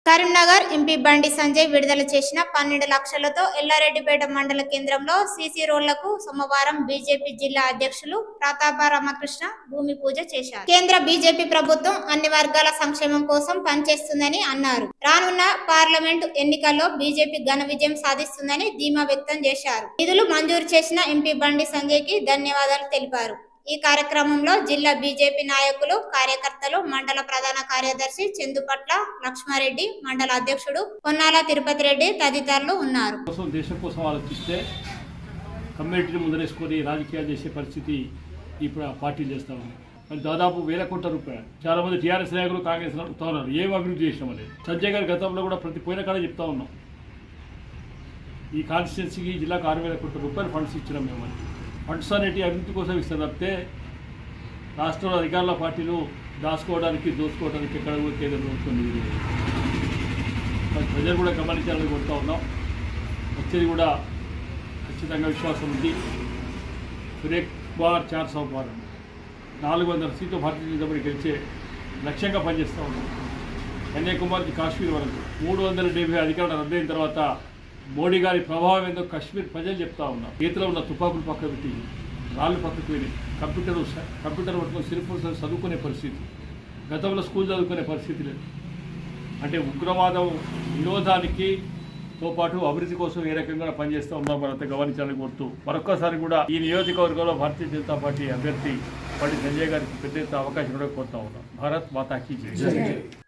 Karimnagar MP బండి సంజయ్ విడుదల చేసిన పన్నెండు లక్షలతో ఎల్లారెడ్డిపేట మండల కేంద్రంలో సీసీ రోడ్లకు సోమవారం బీజేపీ జిల్లా అధ్యక్షులు ప్రతాప రామకృష్ణ భూమి పూజ చేశారు కేంద్ర బీజేపీ ప్రభుత్వం అన్ని వర్గాల సంక్షేమం కోసం పనిచేస్తుందని అన్నారు రానున్న పార్లమెంటు ఎన్నికల్లో బీజేపీ ఘన విజయం సాధిస్తుందని ధీమా వ్యక్తం చేశారు నిధులు మంజూరు చేసిన ఎంపీ బండి సంజయ్ కి ధన్యవాదాలు తెలిపారు ఈ కార్యక్రమంలో జిల్లా బీజేపీ నాయకులు కార్యకర్తలు మండల ప్రధాన కార్యదర్శి చందుపట్ల లక్ష్మారెడ్డి మండల అధ్యక్షుడు పొన్నాల తిరుపతి రెడ్డి తదితరులు ఉన్నారు కోసం దేశం కోసం ఆలోచిస్తే కమ్యూనిటీని ముందరేసుకొని రాజకీయాలు చేసే పరిస్థితి ఇప్పుడు ఆ పార్టీలు చేస్తా ఉన్నాయి మరి దాదాపు వేల కోట్ల రూపాయలు చాలా మంది టీఆర్ఎస్ నాయకులు కాంగ్రెస్ నాయకులు చెప్తా ఉన్నారు ఏం అభివృద్ధి చేసినాం అనేది సంజయ్ గారి గతంలో కూడా ప్రతి పోయిన కాడ చెప్తా ఉన్నాం ఈ కాన్స్టిట్యున్సీకి జిల్లాకు ఆరు వేల కోట్ల రూపాయలు ఫండ్స్ ఇచ్చినాం మేము అని ఫండ్స్ అనేటి అభివృద్ధి కోసం ఇస్తారు తప్పితే రాష్ట్రంలో అధికారుల పార్టీలు దాచుకోవడానికి దోచుకోవడానికి ఎక్కడ కూడా కేంద్ర ప్రభుత్వం నిధులు లేదు. మరి ప్రజలు కూడా గమనించాలని కోరుతా ఉన్నాం వచ్చేది కూడా ఖచ్చితంగా విశ్వాసం ఉంది సురేఖ్ బార్ చార్ సౌ బార్ నాలుగు వందల సీట్లు భారతీయ జనతా పార్టీ గెలిచే లక్ష్యంగా పనిచేస్తూ ఉన్నాం కన్యాకుమారికి కాశ్మీర్ వరకు మూడు వందల డెబ్బై అధికారులు రద్దయిన తర్వాత మోడీ గారి ప్రభావం ఏందో కాశ్మీర్ ప్రజలు చెప్తా ఉన్నారు చేతిలో ఉన్న తుపాకులు పక్క పెట్టి రాళ్ళు పక్కకు పోయినాయి కంప్యూటర్ కంప్యూటర్ పట్టుకొని సిరిఫోన్ చదువుకునే పరిస్థితి గతంలో స్కూల్ చదువుకునే పరిస్థితి లేదు అంటే ఉగ్రవాదం వినోదానికి తో పాటు అభివృద్ధి కోసం ఏ రకంగా పనిచేస్తూ ఉన్నాం మనంతా గమనించాలని కోరుతూ మరొక్కసారి కూడా ఈ నియోజకవర్గంలో భారతీయ జనతా పార్టీ అభ్యర్థి పండిత్ సంజయ్ గారికి పెద్ద ఎత్తున అవకాశం కూడా కోరుతా ఉన్నాం భారత్ మాతాకి జై